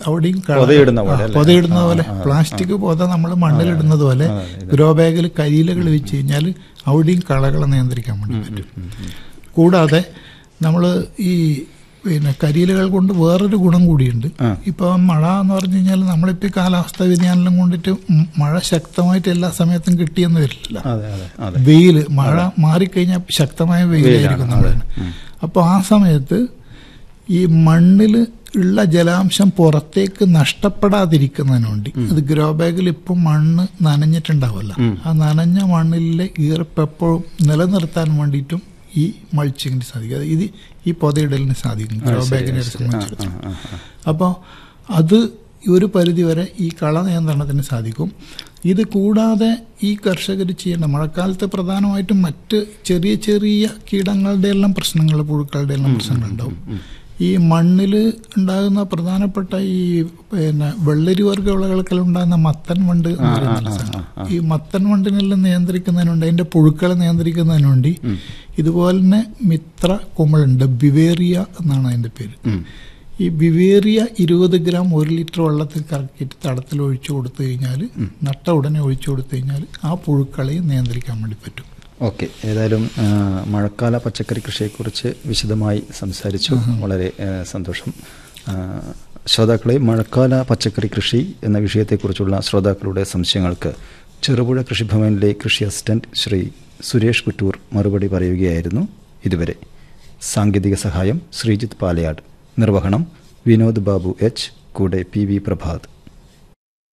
അവിടെയും കള- പൊതയിടുന്ന പോലെ ആ, അല്ലേ? പൊതയിടുന്ന പോലെ പ്ലാസ്റ്റിക് പൊത നമ്മൾ മണ്ണിലിടുന്നത് പോലെ ഗ്രോ ബാഗിൽ കരിയിലകൾ വെച്ച് കഴിഞ്ഞാൽ അവിടെയും കളകളെ നിയന്ത്രിക്കാൻ വേണ്ടി പറ്റും കൂടാതെ നമ്മൾ ഈ പിന്നെ കരിയിലകൾ കൊണ്ട് വേറൊരു ഗുണം കൂടിയുണ്ട് ആ. ഇപ്പൊ മഴ എന്ന് പറഞ്ഞു കഴിഞ്ഞാൽ നമ്മളിപ്പോ ഈ കാലാവസ്ഥാ വ്യതിയാനം കൊണ്ടിട്ട് മ- മഴ ശക്തമായിട്ട് എല്ലാ സമയത്തും കിട്ടിയെന്ന് വരില്ല അതെ അതെ അതെ വെയിൽ മഴ മാറിക്കഴിഞ്ഞാൽ ശക്തമായ വെയിലായിരിക്കും നമ്മൾ അപ്പോൾ ആ സമയത്ത് ഈ മണ്ണിൽ ഉള്ള ജലാംശം പുറത്തേക്ക് നഷ്ടപ്പെടാതിരിക്കുന്നതിന് വേണ്ടി അത് ഗ്രോ ബാഗിൽ ഇപ്പം മണ്ണ് നനഞ്ഞിട്ടുണ്ടാവില്ല ആ നനഞ്ഞ മണ്ണിലെ ഈർപ്പ് എപ്പോഴും നിലനിർത്താൻ വേണ്ടിയിട്ടും ഈ മൾച്ചിങ്ങിന് സാധിക്കും അത് ഇത് ഈ പൊതയിടലിന് സാധിക്കും ഗ്രോ ബാഗിനെ സംബന്ധിച്ചിടത്തോളം അപ്പോൾ അത് ഒരു പരിധിവരെ ഈ കള നിയന്ത്രണത്തിന് സാധിക്കും ഇത് കൂടാതെ ഈ കർഷകർ ചെയ്യേണ്ട മഴക്കാലത്ത് പ്രധാനമായിട്ടും മറ്റ് ചെറിയ ചെറിയ കീടങ്ങളുടെ എല്ലാം പ്രശ്നങ്ങൾ പുഴുക്കളുടെ എല്ലാം പ്രശ്നങ്ങളുണ്ടാവും ഈ മണ്ണിൽ ഉണ്ടാകുന്ന പ്രധാനപ്പെട്ട ഈ പിന്നെ വെള്ളരി വർഗ്ഗ വിളകൾക്കെല്ലാം ഉണ്ടാകുന്ന മത്തൻ വണ്ട് എന്ന് പറയുന്ന സാധനം. ഈ മത്തൻ വണ്ടിനെല്ലാം നിയന്ത്രിക്കുന്നതിന് വേണ്ടി അതിന്റെ പുഴുക്കളെ നിയന്ത്രിക്കുന്നതിന് വേണ്ടി ഇതുപോലെ തന്നെ മിത്ര കുമിളുണ്ട് ബിവേറിയ എന്നാണ് അതിന്റെ പേര് ഈ ബിവേറിയ ഇരുപത് ഗ്രാം ഒരു ലിറ്റർ വെള്ളത്തിൽ കറക്കിയിട്ട് തടത്തിൽ ഒഴിച്ചു കൊടുത്തു കഴിഞ്ഞാൽ നട്ട ഉടനെ ഒഴിച്ചു കൊടുത്തു കഴിഞ്ഞാൽ ആ പുഴുക്കളെ നിയന്ത്രിക്കാൻ വേണ്ടി പറ്റും ഓക്കെ ഏതായാലും ആ, മഴക്കാല പച്ചക്കറി കൃഷിയെക്കുറിച്ച് വിശദമായി സംസാരിച്ചു വളരെ ആ, സന്തോഷം ആ, ശ്രോതാക്കളെ മഴക്കാല പച്ചക്കറി കൃഷി എന്ന വിഷയത്തെക്കുറിച്ചുള്ള ശ്രോതാക്കളുടെ സംശയങ്ങൾക്ക് ചെറുപുഴ കൃഷിഭവനിലെ കൃഷി അസിസ്റ്റന്റ് ശ്രീ സുരേഷ് കുറ്റൂർ മറുപടി പറയുകയായിരുന്നു ഇതുവരെ സാങ്കേതിക സഹായം ശ്രീജിത്ത് പാലയാട് നിർവഹണം വിനോദ് ബാബു എച്ച് കൂടെ പി വി പ്രഭാത്